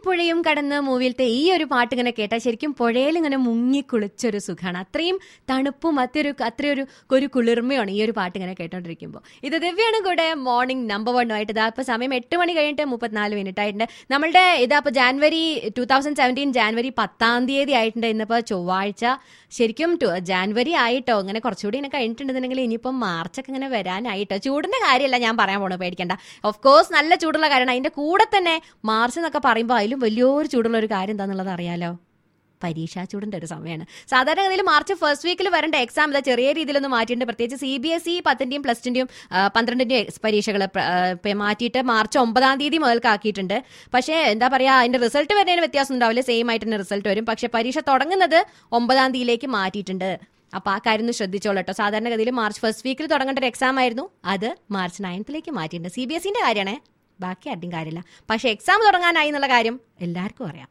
പുഴയും കടന്ന് മൂവിലത്തെ ഈ ഒരു പാട്ട് ഇങ്ങനെ കേട്ടാൽ ശരിക്കും പുഴയിൽ ഇങ്ങനെ മുങ്ങി കുളിച്ചൊരു സുഖമാണ് അത്രയും തണുപ്പും അത്രയൊരു അത്രയൊരു ഒരു കുളിർമയാണ് ഈ ഒരു പാട്ട് ഇങ്ങനെ കേട്ടോണ്ടിരിക്കുമ്പോൾ ഇത് ദിവ്യാണ് കൂടെ മോർണിംഗ് നമ്പർ വണ്ണുമായിട്ട് ഇതാ ഇപ്പൊ സമയം എട്ട് മണി കഴിഞ്ഞിട്ട് മുപ്പത്തിനാല് മിനിറ്റ് ആയിട്ടുണ്ട് നമ്മളുടെ ഇതാ ഇപ്പൊ ജാനുവരി ടൂ തൗസൻഡ് സെവൻറ്റീൻ ജാനുവരി പത്താം തീയതി ആയിട്ടുണ്ട് ഇന്നിപ്പോ ചൊവ്വാഴ്ച ശരിക്കും ടു- ജാനുവരി ആയിട്ടോ ഇങ്ങനെ കുറച്ചുകൂടി ഇങ്ങനെ കഴിഞ്ഞിട്ടുണ്ടെന്നുണ്ടെങ്കിൽ ഇനിയിപ്പം മാർച്ചൊക്കെ ഇങ്ങനെ വരാനായിട്ടോ ചൂടിന്റെ കാര്യമല്ല ഞാൻ പറയാൻ പോണത് പേടിക്കണ്ട ഓഫ് കോഴ്സ് നല്ല ചൂടുള്ള കാര്യമാണ് അതിന്റെ കൂടെ തന്നെ മാർച്ച് എന്നൊക്കെ പറയുമ്പോൾ അതിലും വലിയൊരു ചൂടുള്ള ഒരു കാര്യം എന്താണെന്നുള്ളത് അറിയാലോ പരീക്ഷാ ചൂടിന്റെ ഒരു സമയമാണ് സാധാരണഗതിയിൽ മാർച്ച് ഫസ്റ്റ് വീക്കിൽ വരേണ്ട എക്സാം ഇതാ ചെറിയ രീതിയിലൊന്ന് മാറ്റിയിട്ടുണ്ട് പ്രത്യേകിച്ച് സി ബി എസ് ഇ പത്തിന്റെയും പ്ലസ് ടുന്റെയും പന്ത്രണ്ടിന്റെയും പരീക്ഷകൾ മാറ്റിയിട്ട് മാർച്ച് ഒമ്പതാം തീയതി മുതൽക്കാക്കിയിട്ടുണ്ട് പക്ഷേ എന്താ പറയാ അതിന്റെ റിസൾട്ട് വരുന്നതിന് വ്യത്യാസം ഉണ്ടാവില്ല സെയിം ആയിട്ട് തന്നെ റിസൾട്ട് വരും പക്ഷേ പരീക്ഷ തുടങ്ങുന്നത് ഒമ്പതാം തീയതിയിലേക്ക് മാറ്റിയിട്ടുണ്ട് അപ്പൊ ആ കാര്യം ഒന്ന് ശ്രദ്ധിച്ചോളൂ കേട്ടോ സാധാരണഗതിയിൽ മാർച്ച് ഫസ്റ്റ് വീക്കിൽ തുടങ്ങേണ്ട ഒരു എക്സാം ആയിരുന്നു അത് മാർച്ച് നയൻത്തിലേക്ക് മാറ്റിയിട്ടുണ്ട് സി ബി എസ് ഇന്റെ കാര്യമാണേ ബാക്കി ആരുടെയും കാര്യമില്ല പക്ഷേ എക്സാം തുടങ്ങാനായി എന്നുള്ള കാര്യം എല്ലാവർക്കും അറിയാം